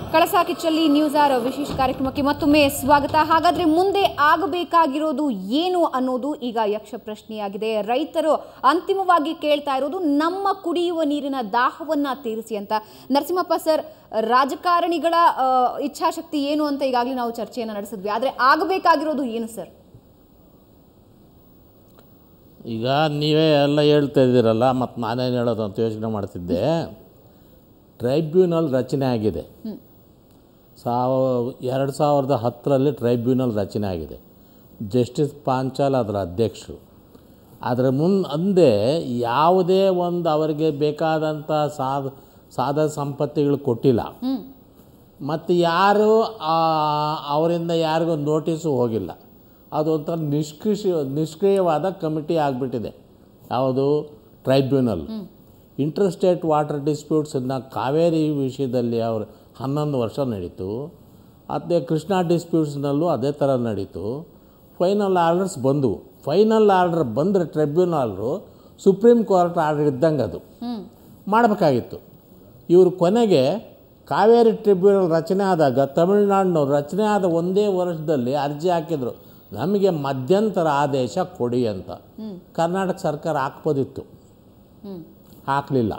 Kalasa ಕಿಚ್ಚಲ್ಲಿ news R ವಿಶೇಷ ಕಾರ್ಯಕ್ರಮಕ್ಕೆ ಮತ್ತೊಮ್ಮೆ ಸ್ವಾಗತ ಹಾಗಾದ್ರೆ ಮುಂದೆ ಆಗಬೇಕಾಗಿರೋದು ಏನು ಅನ್ನೋದು ಈಗ ಯಕ್ಷ ಪ್ರಶ್ನೆಯಾಗಿದೆ ರೈತರು ಅಂತಿಮವಾಗಿ ಕೇಳ್ತಾ ಇರೋದು ನಮ್ಮ ಕುಡಿಯುವ ನೀರಿನ ದಾಹವನ್ನ ತೀರಿಸಿ ಅಂತ ನರಸಿಂಹಪ್ಪ ಸರ್ ರಾಜಕಾರಣಿಗಳ ಆ, ಇಚ್ಛಾಶಕ್ತಿ ಏನು ಅಂತ ಈಗಾಗಲೇ ನಾವು ಚರ್ಚೆಯನ್ನು ನಡೆಸಿದ್ವಿ ಆದ್ರೆ ಆಗಬೇಕಾಗಿರೋದು ಏನು ಸರ್ ಈಗ ನೀವೇ ಎಲ್ಲ ಹೇಳ್ತಾ ಇದ್ದೀರಲ್ಲ ಮತ್ತು ನಾನೇನು ಹೇಳೋದು ಅಂತ ಯೋಚನೆ ಮಾಡ್ತಿದ್ದೆ ಟ್ರೈಬ್ಯುನಲ್ ರಚನೆ ಆಗಿದೆ ಸಾವ ಎರಡು ಸಾವಿರದ ಹತ್ತರಲ್ಲಿ ಟ್ರೈಬ್ಯುನಲ್ ರಚನೆ ಆಗಿದೆ ಜಸ್ಟಿಸ್ ಪಾಂಚಾಲ್ ಅದರ ಅಧ್ಯಕ್ಷರು ಅದರ ಮುನ್ ಅಂದೆ ಯಾವುದೇ ಒಂದು ಅವರಿಗೆ ಬೇಕಾದಂಥ ಸಾಧ ಸಾಧ ಸಂಪತ್ತಿಗಳು ಕೊಟ್ಟಿಲ್ಲ ಮತ್ತು ಯಾರು ಆ, ಅವರಿಂದ ಯಾರಿಗೂ ನೋಟಿಸು ಹೋಗಿಲ್ಲ ಅದೊಂಥರ ನಿಷ್ಕ್ರಿಯ ನಿಷ್ಕ್ರಿಯವಾದ ಕಮಿಟಿ ಆಗಿಬಿಟ್ಟಿದೆ ಯಾವುದು ಟ್ರೈಬ್ಯುನಲ್ ಇಂಟರ್ ಸ್ಟೇಟ್ ವಾಟರ್ ಡಿಸ್ಪ್ಯೂಟ್ಸನ್ನು ಕಾವೇರಿ ವಿಷಯದಲ್ಲಿ ಅವರು ಹನ್ನೊಂದು ವರ್ಷ ನಡೀತು ಅದೇ ಕೃಷ್ಣಾ ಡಿಸ್ಪ್ಯೂಟ್ಸ್ನಲ್ಲೂ ಅದೇ ಥರ ನಡೀತು ಫೈನಲ್ ಆರ್ಡರ್ಸ್ ಬಂದವು ಫೈನಲ್ ಆರ್ಡರ್ ಬಂದರೆ ಟ್ರೈಬ್ಯುನಲ್ರು ಸುಪ್ರೀಂ ಕೋರ್ಟ್ ಆರ್ಡರ್ ಇದ್ದಂಗೆ ಅದು ಮಾಡಬೇಕಾಗಿತ್ತು ಇವರು ಕೊನೆಗೆ ಕಾವೇರಿ ಟ್ರಿಬ್ಯುನಲ್ ರಚನೆ ಆದಾಗ ತಮಿಳುನಾಡಿನವ್ರು ರಚನೆ ಆದ ಒಂದೇ ವರ್ಷದಲ್ಲಿ ಅರ್ಜಿ ಹಾಕಿದರು ನಮಗೆ ಮಧ್ಯಂತರ ಆದೇಶ ಕೊಡಿ ಅಂತ ಕರ್ನಾಟಕ ಸರ್ಕಾರ ಹಾಕ್ಬೋದಿತ್ತು ಹಾಕಲಿಲ್ಲ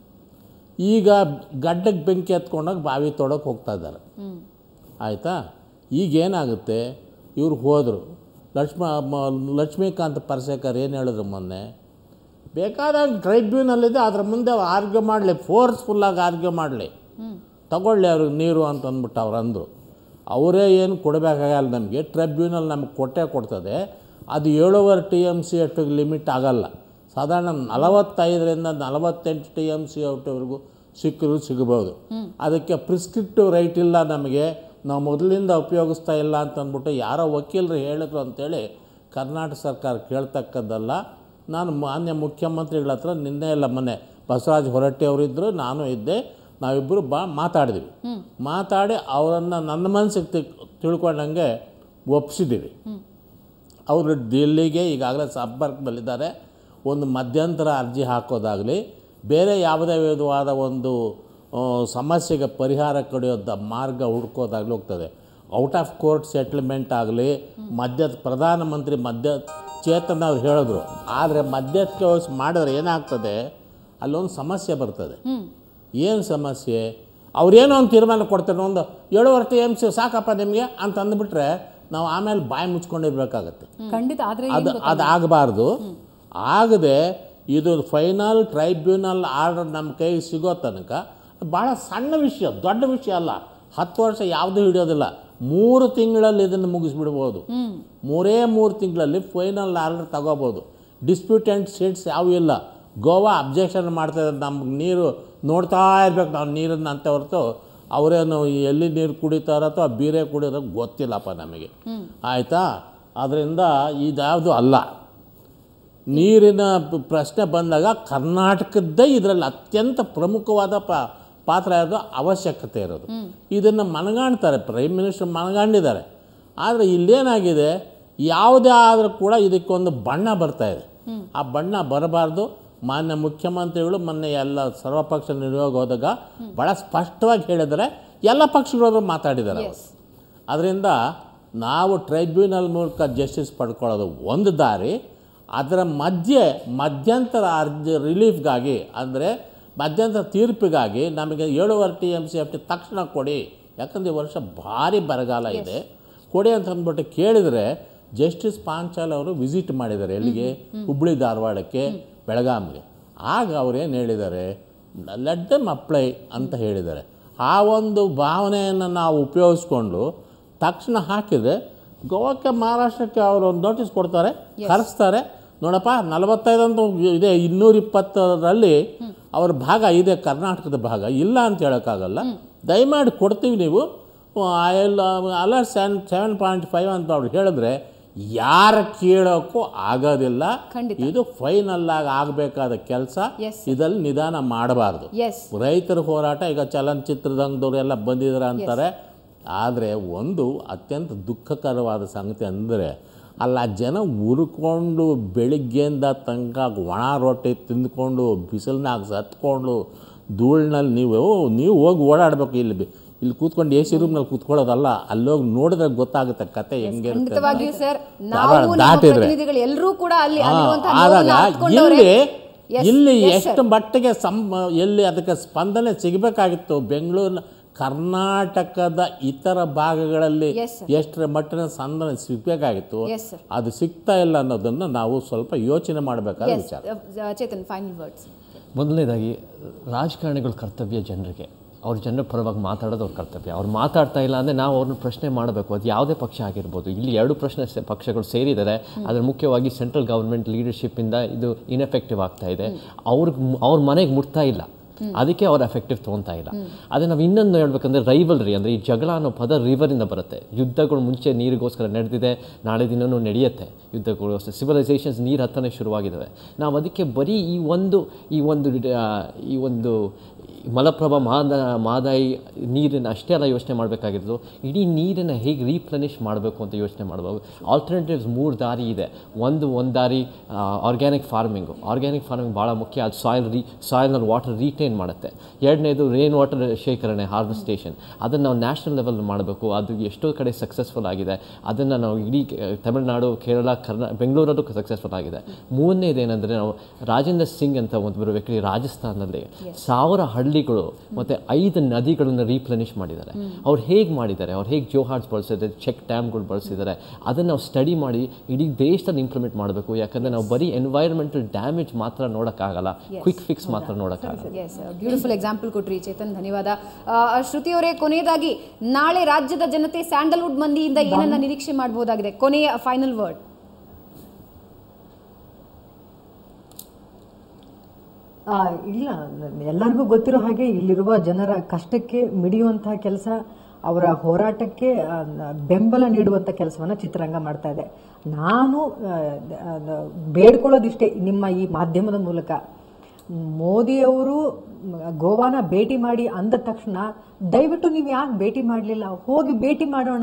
ಈಗ ಗಡ್ಡಕ್ಕೆ ಬೆಂಕಿ ಹತ್ಕೊಂಡೋಗಿ ಬಾವಿ ತೊಡೋಕೆ ಹೋಗ್ತಾ ಇದ್ದಾರೆ ಆಯಿತಾ ಈಗೇನಾಗುತ್ತೆ ಇವ್ರು ಹೋದರು ಲಕ್ಷ್ಮ ಮ- ಲಕ್ಷ್ಮೀಕಾಂತ್ ಪರ್ಸೇಕರ್ ಏನು ಹೇಳಿದ್ರು ಮೊನ್ನೆ ಬೇಕಾದಾಗ ಟ್ರೈಬ್ಯೂನಲ್ಲಿದೆ ಅದ್ರ ಮುಂದೆ ಆರ್ಗ್ಯೂ ಮಾಡಲಿ ಫೋರ್ಸ್ಫುಲ್ಲಾಗಿ ಆರ್ಗ್ಯೂ ಮಾಡಲಿ ತಗೊಳ್ಳಿ ಅವ್ರಿಗೆ ನೀರು ಅಂತ ಅಂದ್ಬಿಟ್ಟು ಅವ್ರು ಅಂದರು ಅವರೇ ಏನು ಕೊಡಬೇಕಾಗಲ್ಲ ನಮಗೆ ಟ್ರೈಬ್ಯೂನಲ್ ನಮಗೆ ಕೊಟ್ಟೇ ಕೊಡ್ತದೆ ಅದು ಏಳುವರೆ ಟಿ ಎಮ್ ಸಿ ಅಷ್ಟಿಗೆ ಲಿಮಿಟ್ ಆಗಲ್ಲ ಸಾಧಾರಣ ನಲವತ್ತೈದರಿಂದ ನಲವತ್ತೆಂಟು ಟಿ ಎಮ್ ಸಿ ಅಷ್ಟವರೆಗೂ ಸಿಕ್ಕರು ಸಿಗಬಹುದು ಅದಕ್ಕೆ ಪ್ರಿಸ್ಕ್ರಿಪ್ಟಿವ್ ರೈಟ್ ಇಲ್ಲ ನಮಗೆ ನಾವು ಮೊದಲಿಂದ ಉಪಯೋಗಿಸ್ತಾ ಇಲ್ಲ ಅಂತ ಅಂದ್ಬಿಟ್ಟು ಯಾರೋ ವಕೀಲರು ಹೇಳಿದ್ರು ಅಂತೇಳಿ ಕರ್ನಾಟಕ ಸರ್ಕಾರ ಕೇಳ್ತಕ್ಕದ್ದಲ್ಲ ನಾನು ಮಾನ್ಯ ಮುಖ್ಯಮಂತ್ರಿಗಳ ಹತ್ರ ನಿನ್ನೆ ಎಲ್ಲ ಮೊನ್ನೆ ಬಸವರಾಜ ಹೊರಟ್ಟಿ ಅವರಿದ್ದರು ನಾನು ಇದ್ದೆ ನಾವಿಬ್ಬರು ಬಾ ಮಾತಾಡಿದ್ವಿ ಮಾತಾಡಿ ಅವರನ್ನು ನನ್ನ ಮನಸ್ಸಿಗೆ ತಿ ತಿಳ್ಕೊಂಡಂಗೆ ಒಪ್ಪಿಸಿದ್ದೀವಿ ಅವರು ದಿಲ್ಲಿಗೆ ಈಗಾಗಲೇ ಸಂಪರ್ಕದಲ್ಲಿದ್ದಾರೆ ಒಂದು ಮಧ್ಯಂತರ ಅರ್ಜಿ ಹಾಕೋದಾಗಲಿ ಬೇರೆ ಯಾವುದೇ ವಿಧವಾದ ಒಂದು ಆ, ಸಮಸ್ಯೆಗೆ ಪರಿಹಾರ ಕಡಿಯೋದ ಮಾರ್ಗ ಹುಡ್ಕೋದಾಗಲಿ ಹೋಗ್ತದೆ ಔಟ್ ಆಫ್ ಕೋರ್ಟ್ ಸೆಟ್ಲ್ಮೆಂಟ್ ಆಗಲಿ ಮಧ್ಯ ಪ್ರಧಾನಮಂತ್ರಿ ಮಧ್ಯ ಚೇತನ್ ಅವ್ರು ಹೇಳಿದ್ರು ಆದರೆ ಮಧ್ಯಕ್ಕೆ ವಹಿಸಿ ಮಾಡಿದ್ರೆ ಏನಾಗ್ತದೆ ಅಲ್ಲೊಂದು ಸಮಸ್ಯೆ ಬರ್ತದೆ ಏನು ಸಮಸ್ಯೆ ಅವ್ರೇನೋ ಒಂದು ತೀರ್ಮಾನ ಕೊಡ್ತಾರೆ ಒಂದು ಏಳುವರೆ ಟಿ ಎಮ್ ಸಿ ಸಾಕಪ್ಪ ನಿಮಗೆ ಅಂತ ಅಂದ್ಬಿಟ್ರೆ ನಾವು ಆಮೇಲೆ ಬಾಯಿ ಮುಚ್ಕೊಂಡಿರ್ಬೇಕಾಗತ್ತೆ ಖಂಡಿತ ಆದ್ರೆ ಅದು ಅದು ಆಗಬಾರ್ದು ಆಗದೆ ಇದು ಫೈನಲ್ ಟ್ರೈಬ್ಯುನಲ್ ಆರ್ಡರ್ ನಮ್ಮ ಕೈಗೆ ಸಿಗೋ ತನಕ ಭಾಳ ಸಣ್ಣ ವಿಷಯ ದೊಡ್ಡ ವಿಷಯ ಅಲ್ಲ ಹತ್ತು ವರ್ಷ ಯಾವುದೂ ಹಿಡಿಯೋದಿಲ್ಲ ಮೂರು ತಿಂಗಳಲ್ಲಿ ಇದನ್ನು ಮುಗಿಸ್ಬಿಡ್ಬೋದು ಮೂರೇ ಮೂರು ತಿಂಗಳಲ್ಲಿ ಫೈನಲ್ ಆರ್ಡರ್ ತಗೋಬೋದು ಡಿಸ್ಪ್ಯೂಟೆಂಟ್ ಸೀಟ್ಸ್ ಯಾವೂ ಇಲ್ಲ ಗೋವಾ ಅಬ್ಜೆಕ್ಷನ್ ಮಾಡ್ತಾಯಿದ್ರೆ ನಮ್ಗೆ ನೀರು ನೋಡ್ತಾ ಇರ್ಬೇಕು ನಾವು ನೀರನ್ನು ಅಂತ ಹೊರತು ಅವರೇನು ಎಲ್ಲಿ ನೀರು ಕುಡಿತಾರೋ ಅಥವಾ ಬೀರೆ ಕುಡಿಯೋದು ಗೊತ್ತಿಲ್ಲಪ್ಪ ನಮಗೆ ಆಯಿತಾ ಅದರಿಂದ ಇದ್ಯಾವುದು ಅಲ್ಲ ನೀರಿನ ಪ- ಪ್ರಶ್ನೆ ಬಂದಾಗ ಕರ್ನಾಟಕದ್ದೇ ಇದರಲ್ಲಿ ಅತ್ಯಂತ ಪ್ರಮುಖವಾದ ಪ ಪಾತ್ರ ಇರೋದು ಅವಶ್ಯಕತೆ ಇರೋದು ಇದನ್ನು ಮನಗಾಣ್ತಾರೆ ಪ್ರೈಮ್ ಮಿನಿಸ್ಟರ್ ಮನಗಾಂಡಿದ್ದಾರೆ ಆದರೆ ಇಲ್ಲೇನಾಗಿದೆ ಯಾವುದೇ ಆದರೂ ಕೂಡ ಇದಕ್ಕೊಂದು ಬಣ್ಣ ಬರ್ತಾ ಇದೆ ಆ ಬಣ್ಣ ಬರಬಾರ್ದು ಮಾನ್ಯ ಮುಖ್ಯಮಂತ್ರಿಗಳು ಮೊನ್ನೆ ಎಲ್ಲ ಸರ್ವಪಕ್ಷ ನಿಯೋಗ ಹೋದಾಗ ಭಾಳ ಸ್ಪಷ್ಟವಾಗಿ ಹೇಳಿದರೆ ಎಲ್ಲ ಪಕ್ಷಗಳು ಮಾತಾಡಿದ್ದಾರೆ ಅವರು ಅದರಿಂದ ನಾವು ಟ್ರೈಬ್ಯುನಲ್ ಮೂಲಕ ಜಸ್ಟಿಸ್ ಪಡ್ಕೊಳ್ಳೋದು ಒಂದು ದಾರಿ ಅದರ ಮಧ್ಯೆ ಮಧ್ಯಂತರ ಅರ್ಜಿ ರಿಲೀಫ್ಗಾಗಿ ಅಂದರೆ ಮಧ್ಯಂತರ ತೀರ್ಪಿಗಾಗಿ ನಮಗೆ ಏಳುವರೆ T M C F T ತಕ್ಷಣ ಕೊಡಿ ಯಾಕಂದರೆ ಈ ವರ್ಷ ಭಾರಿ ಬರಗಾಲ ಇದೆ ಕೊಡಿ ಅಂತ ಅಂದ್ಬಿಟ್ಟು ಕೇಳಿದರೆ ಜಸ್ಟಿಸ್ ಪಾಂಚಾಲ್ ಅವರು ವಿಸಿಟ್ ಮಾಡಿದ್ದಾರೆ ಎಲ್ಲಿಗೆ ಹುಬ್ಬಳ್ಳಿ ಧಾರವಾಡಕ್ಕೆ ಬೆಳಗಾಂಗೆ ಆಗ ಅವ್ರೇನು ಹೇಳಿದ್ದಾರೆ ಲೆಟ್ ದಮ್ ಅಪ್ಲೈ ಅಂತ ಹೇಳಿದ್ದಾರೆ ಆ ಒಂದು ಭಾವನೆಯನ್ನು ನಾವು ಉಪಯೋಗಿಸ್ಕೊಂಡು ತಕ್ಷಣ ಹಾಕಿದರೆ ಗೋವಾಕ್ಕೆ ಮಹಾರಾಷ್ಟ್ರಕ್ಕೆ ಅವರು ಒಂದು ನೋಟಿಸ್ ಕೊಡ್ತಾರೆ ಕರೆಸ್ತಾರೆ ನೋಡಪ್ಪ ನಲವತ್ತೈದು ಅಂತ ಇದೆ ಇನ್ನೂರ ಇಪ್ಪತ್ತರಲ್ಲಿ ಅವ್ರ ಭಾಗ ಇದೆ ಕರ್ನಾಟಕದ ಭಾಗ ಇಲ್ಲ ಅಂತ ಹೇಳೋಕ್ಕಾಗಲ್ಲ ದಯಮಾಡಿ ಕೊಡ್ತೀವಿ ನೀವು ಐಲ್ ಅಲ್ಲ ಸೆವೆನ್ ಸೆವೆನ್ ಪಾಯಿಂಟ್ ಫೈವ್ ಅಂತ ಅವ್ರು ಹೇಳಿದ್ರೆ ಯಾರ ಕೇಳೋಕ್ಕೂ ಆಗೋದಿಲ್ಲ ಖಂಡಿತ. ಇದು ಫೈನಲ್ ಆಗಿ ಆಗಬೇಕಾದ ಕೆಲಸ Yes, ಇದರಲ್ಲಿ ನಿಧಾನ ಮಾಡಬಾರ್ದು ಎಸ್ ರೈತರ ಹೋರಾಟ ಈಗ ಚಲನಚಿತ್ರರಂಗದವ್ರು ಎಲ್ಲ ಬಂದಿದ್ದಾರೆ ಅಂತಾರೆ ಆದರೆ ಒಂದು ಅತ್ಯಂತ ದುಃಖಕರವಾದ ಸಂಗತಿ ಅಂದರೆ ಅಲ್ಲ ಜನ ಉರ್ಕೊಂಡು ಬೆಳಿಗ್ಗೆಯಿಂದ ತನಕ ಒಣ ರೊಟ್ಟಿ ತಿಂದ್ಕೊಂಡು ಬಿಸಿಲ್ನಾಗ ಸತ್ಕೊಂಡು ಧೂಳಿನಲ್ಲಿ ನೀವು ನೀವು ಹೋಗಿ ಓಡಾಡಬೇಕು ಇಲ್ಲಿ ಬಿ- ಇಲ್ಲಿ ಕೂತ್ಕೊಂಡು ಎ ಸಿ ರೂಮ್ನಲ್ಲಿ ಕೂತ್ಕೊಳ್ಳೋದಲ್ಲ ಅಲ್ಲೋಗಿ ನೋಡಿದ್ರೆ ಗೊತ್ತಾಗುತ್ತೆ ಕತೆ ಹೆಂಗಿರುತ್ತೆ ಖಂಡಿತವಾಗಿಯೂ ಸರ್ ನಾವು ದಾರ ನಮ್ಮ ದಾಟಿದ್ರೆ. ಪ್ರತಿನಿಧಿಗಳು ಎಲ್ಲರೂ ಕೂಡ ಅಲ್ಲಿ ಹಾ, ಅಲ್ಲಿರುವಂತಹ ಆದಾಗ ನೋವನ್ನ ಹತ್ಕೊಂಡವ್ರೆ. ಇಲ್ಲಿ Yes, ಇಲ್ಲಿ yes, sir. ಎಷ್ಟು ಮಟ್ಟಿಗೆ ಸಂ ಎಲ್ಲಿ ಅದಕ್ಕೆ ಸ್ಪಂದನೆ ಸಿಗಬೇಕಾಗಿತ್ತು ಬೆಂಗಳೂರಿನ ಕರ್ನಾಟಕದ ಇತರ ಭಾಗಗಳಲ್ಲಿ Yes, sir. ಎಷ್ಟರ ಮಟ್ಟಿನ ಸ್ಪಂದನೆ ಸಿಗಬೇಕಾಗಿತ್ತು Yes, sir. ಅದು ಸಿಗ್ತಾ ಇಲ್ಲ ಅನ್ನೋದನ್ನು ನಾವು ಸ್ವಲ್ಪ ಯೋಚನೆ ಮಾಡಬೇಕಾದ Yes, ವಿಚಾರ uh, ಚೇತನ್ ಫೈನಲ್ ವರ್ಡ್ಸ್ ಮೊದಲನೇದಾಗಿ ರಾಜಕಾರಣಿಗಳ ಕರ್ತವ್ಯ ಜನರಿಗೆ ಅವ್ರ ಜನರ ಪರವಾಗಿ ಮಾತಾಡೋದು ಅವ್ರ ಕರ್ತವ್ಯ ಅವ್ರು ಮಾತಾಡ್ತಾ ಇಲ್ಲ ಅಂದರೆ ನಾವು ಅವ್ರನ್ನ ಪ್ರಶ್ನೆ ಮಾಡಬೇಕು ಅದು ಯಾವುದೇ ಪಕ್ಷ ಆಗಿರ್ಬೋದು ಇಲ್ಲಿ ಎರಡು ಪ್ರಶ್ನೆ ಸೆ- ಪಕ್ಷಗಳು ಸೇರಿದ್ದಾರೆ ಅದ್ರ ಮುಖ್ಯವಾಗಿ ಸೆಂಟ್ರಲ್ ಗೌರ್ಮೆಂಟ್ ಲೀಡರ್ಶಿಪ್ಪಿಂದ ಇದು ಇನ್ಎಫೆಕ್ಟಿವ್ ಆಗ್ತಾ ಇದೆ ಅವ್ರಿಗೆ ಅವ್ರ ಮನೆಗೆ ಮುಟ್ತಾ ಇಲ್ಲ ಅದಕ್ಕೆ ಅವ್ರು ಎಫೆಕ್ಟಿವ್ ತೊಗೊತಾ ಇಲ್ಲ ಅದೇ ನಾವು ಇನ್ನೊಂದು ಹೇಳ್ಬೇಕಂದ್ರೆ ರೈವಲ್ರಿ ಅಂದರೆ ಈ ಜಗಳ ಅನ್ನೋ ಪದ ರಿವರಿಂದ ಬರುತ್ತೆ ಯುದ್ಧಗಳು ಮುಂಚೆ ನೀರಿಗೋಸ್ಕರ ನಡೆದಿದೆ ನಾಳೆ ದಿನವೂ ನಡೆಯುತ್ತೆ ಯುದ್ಧಗಳು ಸಿವಿಲೈಸೇಷನ್ಸ್ ನೀರು ಹತ್ತನೇ ಶುರುವಾಗಿದ್ದಾವೆ ನಾವು ಅದಕ್ಕೆ ಬರೀ ಈ ಒಂದು ಈ ಒಂದು ಆ, ಈ ಒಂದು ಮಲಪ್ರಭಾ ಮಾದ ಮಾದಾಯಿ ನೀರನ್ನು ಅಷ್ಟೇ ಅಲ್ಲ ಯೋಚನೆ ಮಾಡಬೇಕಾಗಿರೋದು ಇಡೀ ನೀರನ್ನು ಹೇಗೆ ರೀಪ್ಲನಿಷ್ ಮಾಡಬೇಕು ಅಂತ ಯೋಚನೆ ಮಾಡಬೇಕು ಆಲ್ಟರ್ನೇಟಿವ್ಸ್ ಮೂರು ದಾರಿ ಇದೆ ಒಂದು ಒಂದು ದಾರಿ ಆರ್ಗ್ಯಾನಿಕ್ ಫಾರ್ಮಿಂಗು ಆರ್ಗ್ಯಾನಿಕ್ ಫಾರ್ಮಿಂಗ್ ಭಾಳ ಮುಖ್ಯ ಅದು ಸಾಯಿಲ್ ರೀ ಸಾಯಿಲ್ನಲ್ಲಿ ವಾಟರ್ ರೀಟೈನ್ ಮಾಡುತ್ತೆ ಎರಡನೇದು ರೈನ್ ವಾಟರ್ ಶೇಖರಣೆ ಹಾರ್ವೆಸ್ಟೇಷನ್ ಅದನ್ನು ನಾವು ನ್ಯಾಷನಲ್ ಲೆವೆಲ್ ಮಾಡಬೇಕು ಅದು ಎಷ್ಟೋ ಕಡೆ ಸಕ್ಸಸ್ಫುಲ್ ಆಗಿದೆ ಅದನ್ನು ನಾವು ಇಡೀ ಕೆ- ತಮಿಳುನಾಡು ಕೇರಳ ಕರ್ನಾ ಬೆಂಗಳೂರಲ್ಲೂ ಸಕ್ಸಸ್ಫುಲ್ ಆಗಿದೆ ಮೂರನೇದು ಏನಂದರೆ ನಾವು ರಾಜೇಂದ್ರ ಸಿಂಗ್ ಅಂತ ಒಬ್ಬರು ವ್ಯಕ್ತಿ ರಾಜಸ್ಥಾನದಲ್ಲಿ ಸಾವಿರ ಹಳ್ಳಿಗಳು ಮತ್ತು ಐದು ನದಿಗಳನ್ನು ರೀಪ್ಲನಿಷ್ ಮಾಡಿದ್ದಾರೆ ಅವ್ರು ಹೇಗೆ ಮಾಡಿದ್ದಾರೆ ಅವ್ರು ಹೇಗೆ ಜೋಹಾರ್ಸ್ ಬಳಸಿದ್ದಾರೆ ಚೆಕ್ ಡ್ಯಾಮ್ಗಳು ಬಳಸಿದ್ದಾರೆ ಅದನ್ನು ನಾವು ಸ್ಟಡಿ ಮಾಡಿ ಇಡೀ ದೇಶದಲ್ಲಿ ಇಂಪ್ಲಿಮೆಂಟ್ ಮಾಡಬೇಕು ಯಾಕಂದರೆ ನಾವು ಬರೀ ಎನ್ವೈರ್ಮೆಂಟಲ್ ಡ್ಯಾಮೇಜ್ ಮಾತ್ರ ನೋಡೋಕ್ಕಾಗಲ್ಲ ಕ್ವಿಕ್ ಫಿಕ್ಸ್ ಮಾತ್ರ ನೋಡೋಕ್ಕಾಗಲ್ಲ ಎಸ್ ಬ್ಯೂಟಿಫುಲ್ ಎಕ್ಸಾಂಪಲ್ ಕೊಟ್ರಿ ಚೇತನ್ ಧನ್ಯವಾದ ಆ, ಶ್ರುತಿ ಅವರೇ ಕೊನೆಯದಾಗಿ ನಾಳೆ ರಾಜ್ಯದ ಜನತೆ ಸ್ಯಾಂಡಲ್ವುಡ್ ಮಂದಿಯಿಂದ ಏನನ್ನ ನಿರೀಕ್ಷೆ ಮಾಡಬಹುದಾಗಿದೆ ಕೊನೆಯ ಫೈನಲ್ ವರ್ಡ್ ಆ, ಇಲ್ಲ ಎಲ್ಲರಿಗೂ ಗೊತ್ತಿರೋ ಹಾಗೆ ಇಲ್ಲಿರುವ ಜನರ ಕಷ್ಟಕ್ಕೆ ಮಿಡಿಯುವಂತಹ ಕೆಲಸ ಅವರ ಹೋರಾಟಕ್ಕೆ ಆ, ಬೆಂಬಲ ನೀಡುವಂಥ ಕೆಲಸವನ್ನ ಚಿತ್ರರಂಗ ಮಾಡ್ತಾ ಇದೆ ನಾನು ಆ, ಆ, ಬೇಡ್ಕೊಳ್ಳೋದಿಷ್ಟೇ ನಿಮ್ಮ ಈ ಮಾಧ್ಯಮದ ಮೂಲಕ ಮೋದಿಯವರು ಗೋವಾನ ಭೇಟಿ ಮಾಡಿ ಅಂದ ತಕ್ಷಣ ದಯವಿಟ್ಟು ನೀವು ಯಾಕೆ ಭೇಟಿ ಮಾಡಲಿಲ್ಲ ಹೋಗಿ ಭೇಟಿ ಮಾಡೋಣ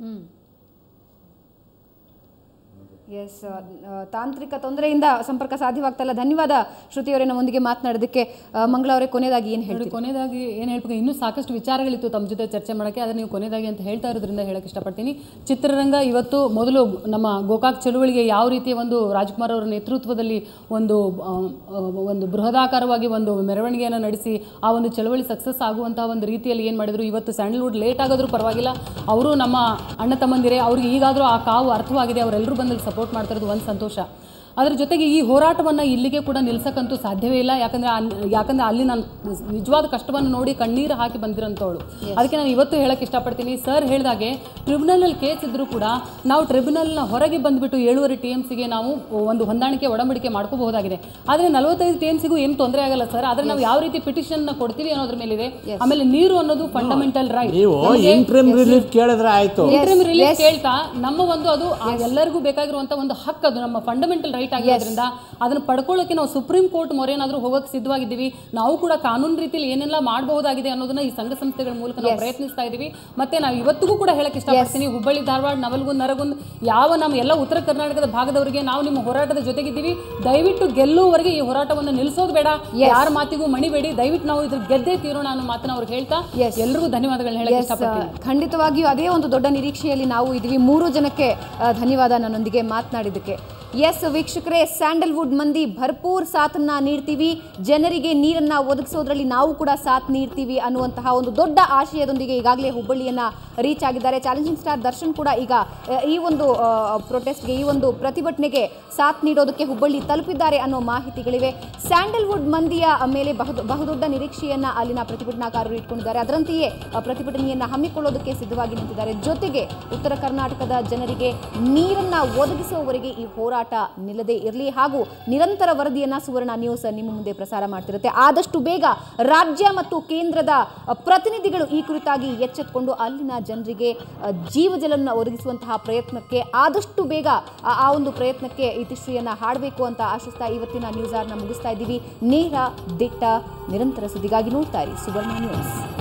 ಎಸ್ ತಾಂತ್ರಿಕ ತೊಂದರೆಯಿಂದ ಸಂಪರ್ಕ ಸಾಧ್ಯವಾಗ್ತಾ ಇಲ್ಲ ಧನ್ಯವಾದ ಶ್ರುತಿ ಅವರೇ ನಮ್ಮೊಂದಿಗೆ ಮಾತನಾಡೋದಕ್ಕೆ ಆ, ಮಂಗಳ ಅವರೇ ಕೊನೆಯದಾಗಿ ಏನು ನೋಡಿ ಹೇಳ್ತೀರಿ ಕೊನೆಯದಾಗಿ ಏನು ಹೇಳ್ಬೇಕು ಇನ್ನೂ ಸಾಕಷ್ಟು ವಿಚಾರಗಳಿತ್ತು ತಮ್ಮ ಜೊತೆ ಚರ್ಚೆ ಮಾಡೋಕ್ಕೆ ಆದರೆ ನೀವು ಕೊನೆಯದಾಗಿ ಅಂತ ಹೇಳ್ತಾ ಇರೋದ್ರಿಂದ ಹೇಳಕ್ಕೆ ಇಷ್ಟಪಡ್ತೀನಿ ಚಿತ್ರರಂಗ ಇವತ್ತು ಮೊದಲು ನಮ್ಮ ಗೋಕಾಕ್ ಚಳುವಳಿಗೆ ಯಾವ ರೀತಿಯ ಒಂದು ರಾಜ್ಕುಮಾರ್ ಅವರ ನೇತೃತ್ವದಲ್ಲಿ ಒಂದು ಆ, ಆ, ಒಂದು ಬೃಹದಾಕಾರವಾಗಿ ಒಂದು ಮೆರವಣಿಗೆಯನ್ನು ನಡೆಸಿ ಆ ಒಂದು ಚಳವಳಿ ಸಕ್ಸಸ್ ಆಗುವಂತಹ ಒಂದು ರೀತಿಯಲ್ಲಿ ಏನು ಮಾಡಿದ್ರು ಇವತ್ತು ಸ್ಯಾಂಡಲ್ವುಡ್ ಲೇಟ್ ಆಗೋದ್ರೂ ಪರವಾಗಿಲ್ಲ ಅವರು ನಮ್ಮ ಅಣ್ಣ ತಮ್ಮಂದಿರೇ ಅವ್ರಿಗೆ ಈಗಾದರೂ ಆ ಕಾವು ಅರ್ಥವಾಗಿದೆ ಅವರೆಲ್ಲರೂ ಬಂದಲ್ಲಿ ಸಪೋರ್ಟ್ ಮಾಡ್ತಾ ಇರೋದು ಒಂದು ಸಂತೋಷ ಅದರ ಜೊತೆಗೆ ಈ ಹೋರಾಟವನ್ನು ಇಲ್ಲಿಗೆ ಕೂಡ ನಿಲ್ಸಕ್ಕಂತೂ ಸಾಧ್ಯವೇ ಇಲ್ಲ ಯಾಕಂದ್ರೆ ಅಲ್- ಯಾಕಂದ್ರೆ ಅಲ್ಲಿ ನಾನು ನಿಜವಾದ ಕಷ್ಟವನ್ನು ನೋಡಿ ಕಣ್ಣೀರು ಹಾಕಿ ಬಂದಿರೋಂಥವಳು ಅದಕ್ಕೆ ನಾನು ಇವತ್ತು ಹೇಳಕ್ಕೆ ಇಷ್ಟಪಡ್ತೀನಿ ಸರ್ ಹೇಳಿದಾಗೆ ಟ್ರಿಬ್ಯುನಲ್ನಲ್ಲಿ ಕೇಸ್ ಇದ್ರೂ ಕೂಡ ನಾವು ಟ್ರಿಬ್ಯುನಲ್ನ ಹೊರಗೆ ಬಂದುಬಿಟ್ಟು ಏಳುವರೆ ಟಿ ಎಮ್ ಸಿಗೆ ನಾವು ಒಂದು ಹೊಂದಾಣಿಕೆ ಒಡಂಬಡಿಕೆ ಮಾಡ್ಕೋಬಹುದಾಗಿದೆ ಆದರೆ ನಲವತ್ತೈದು ಟಿ ಎಮ್ ಸಿಗೂ ಏನು ತೊಂದರೆ ಆಗಲ್ಲ ಸರ್ ಆದರೆ ನಾವು ಯಾವ ರೀತಿ ಪಿಟಿಷನ್ ಕೊಡ್ತೀವಿ ಅನ್ನೋದ್ರ ಮೇಲಿದೆ ಆಮೇಲೆ ನೀರು ಅನ್ನೋದು ಫಂಡಮೆಂಟಲ್ ರೈಟ್ ನೀವು ಇಂಟ್ರಿಮ್ ರಿಲೀಫ್ ಕೇಳಿದ್ರೆ ಆಯ್ತು ಇಂಟ್ರಿಮ್ ರಿಲೀಫ್ ಕೇಳ್ತಾ ನಮ್ಮ ಒಂದು ಅದು ಆ ಎಲ್ಲರಿಗೂ ಬೇಕಾಗಿರುವಂತ ಒಂದು ಹಕ್ಕು ಅದು ನಮ್ಮ ಫಂಡಮೆಂಟಲ್ ರೈಟ್ ಆಗಿರೋದ್ರಿಂದ ಅದನ್ನ ಪಡ್ಕೊಳ್ಳೋಕೆ ನಾವು ಸುಪ್ರೀಂ ಕೋರ್ಟ್ ಮೊರೇನಾದ್ರೂ ಹೋಗಕ್ಕೆ ಸಿದ್ಧವಾಗಿದ್ದೀವಿ ನಾವು ಕೂಡ ಕಾನೂನು ರೀತಿಯಲ್ಲಿ ಏನೆಲ್ಲ ಮಾಡಬಹುದಾಗಿದೆ ಅನ್ನೋದನ್ನ ಈ ಸಂಘ ಸಂಸ್ಥೆಗಳ ಮೂಲಕ ನಾವು ಪ್ರಯತ್ನಿಸ್ತಾ ಇದ್ದೀವಿ ಮತ್ತೆ ನಾವು ಇವತ್ತಿಗೂ ಕೂಡ ಹೇಳಕ್ ಇಷ್ಟಪಡ್ತೀನಿ ಹುಬ್ಬಳ್ಳಿ ಧಾರವಾಡ ನವಲ್ಗುಂದ್ ನರಗುಂದ್ ಯಾವ ನಮ್ಮ ಎಲ್ಲ ಉತ್ತರ ಕರ್ನಾಟಕದ ಭಾಗದವರಿಗೆ ನಾವು ನಿಮ್ಮ ಹೋರಾಟದ ಜೊತೆಗಿದ್ದೀವಿ ದಯವಿಟ್ಟು ಗೆಲ್ಲುವವರೆಗೆ ಈ ಹೋರಾಟವನ್ನು ನಿಲ್ಲಿಸೋದು ಬೇಡ ಯಾರ ಮಾತಿಗೂ ಮಣಿಬೇಡಿ ದಯವಿಟ್ಟು ನಾವು ಇದ್ರ ಗೆದ್ದೇ ತೀರೋಣ ಅನ್ನೋ ಮಾತನ್ನ ಅವ್ರಿಗೆ ಹೇಳ್ತಾ ಎಲ್ರಿಗೂ ಧನ್ಯವಾದಗಳನ್ನ ಹೇಳಕ್ ಎಸ್ ಇಷ್ಟಪಡ್ತೀನಿ ಖಂಡಿತವಾಗಿಯೂ ಅದೇ ಒಂದು ದೊಡ್ಡ ನಿರೀಕ್ಷೆಯಲ್ಲಿ ನಾವು ಇದ್ದೀವಿ ಮೂರು ಜನಕ್ಕೆ ಆ, ಧನ್ಯವಾದ ನನ್ನೊಂದಿಗೆ ಮಾತನಾಡಿದ್ದಕ್ಕೆ ಎಸ್ ವೀಕ್ಷಕರೇ ಸ್ಯಾಂಡಲ್ವುಡ್ ಮಂದಿ ಭರ್ಪೂರ್ ಸಾಥನ್ನ ನೀಡ್ತೀವಿ ಜನರಿಗೆ ನೀರನ್ನ ಒದಗಿಸೋದ್ರಲ್ಲಿ ನಾವು ಕೂಡ ಸಾಥ್ ನೀಡ್ತೀವಿ ಅನ್ನುವಂತಹ ಒಂದು ದೊಡ್ಡ ಆಶಯದೊಂದಿಗೆ ಈಗಾಗಲೇ ಹುಬ್ಬಳ್ಳಿಯನ್ನ ರೀಚ್ ಆಗಿದ್ದಾರೆ ಚಾಲೆಂಜಿಂಗ್ ಸ್ಟಾರ್ ದರ್ಶನ್ ಕೂಡ ಈಗ ಆ, ಈ ಒಂದು ಪ್ರೊಟೆಸ್ಟ್ಗೆ ಈ ಒಂದು ಪ್ರತಿಭಟನೆಗೆ ಸಾಥ್ ನೀಡೋದಕ್ಕೆ ಹುಬ್ಬಳ್ಳಿ ತಲುಪಿದ್ದಾರೆ ಅನ್ನೋ ಮಾಹಿತಿಗಳಿವೆ ಸ್ಯಾಂಡಲ್ವುಡ್ ಮಂದಿಯ ಮೇಲೆ ಬಹು ಬಹುದೊಡ್ಡ ನಿರೀಕ್ಷೆಯನ್ನ ಅಲ್ಲಿನ ಪ್ರತಿಭಟನಾಕಾರರು ಇಟ್ಕೊಂಡಿದ್ದಾರೆ ಅದರಂತೆಯೇ ಆ, ಪ್ರತಿಭಟನೆಯನ್ನ ಹಮ್ಮಿಕೊಳ್ಳೋದಕ್ಕೆ ಸಿದ್ಧವಾಗಿ ನಿಂತಿದ್ದಾರೆ ಜೊತೆಗೆ ಉತ್ತರ ಕರ್ನಾಟಕದ ಜನರಿಗೆ ನೀರನ್ನ ಒದಗಿಸುವವರೆಗೆ ಈ ಹೋರಾಟ ನಿಲ್ಲದೇ ಇರಲಿ ಹಾಗೂ ನಿರಂತರ ವರದಿಯನ್ನ ಸುವರ್ಣ ನ್ಯೂಸ್ ನಿಮ್ಮ ಮುಂದೆ ಪ್ರಸಾರ ಮಾಡ್ತಿರುತ್ತೆ ಆದಷ್ಟು ಬೇಗ ರಾಜ್ಯ ಮತ್ತು ಕೇಂದ್ರದ ಆ, ಪ್ರತಿನಿಧಿಗಳು ಈ ಕುರಿತಾಗಿ ಎಚ್ಚೆತ್ತುಕೊಂಡು ಅಲ್ಲಿನ ಜನರಿಗೆ ಆ, ಜೀವಜಲವನ್ನು ಒದಗಿಸುವಂತಹ ಪ್ರಯತ್ನಕ್ಕೆ ಆದಷ್ಟು ಬೇಗ ಆ- ಆ ಒಂದು ಪ್ರಯತ್ನಕ್ಕೆ ಇತಿಶ್ರೀಯನ್ನ ಹಾಡಬೇಕು ಅಂತ ಆಶಿಸ್ತಾ ಇವತ್ತಿನ ನ್ಯೂಸ್ ಆರ್ನ ಮುಗಿಸ್ತಾ ಇದ್ದೀವಿ ನೇರ ದಿಟ್ಟ ನಿರಂತರ ಸುದ್ದಿಗಾಗಿ ನೋಡ್ತಾ ಇರಿ ಸುವರ್ಣ ನ್ಯೂಸ್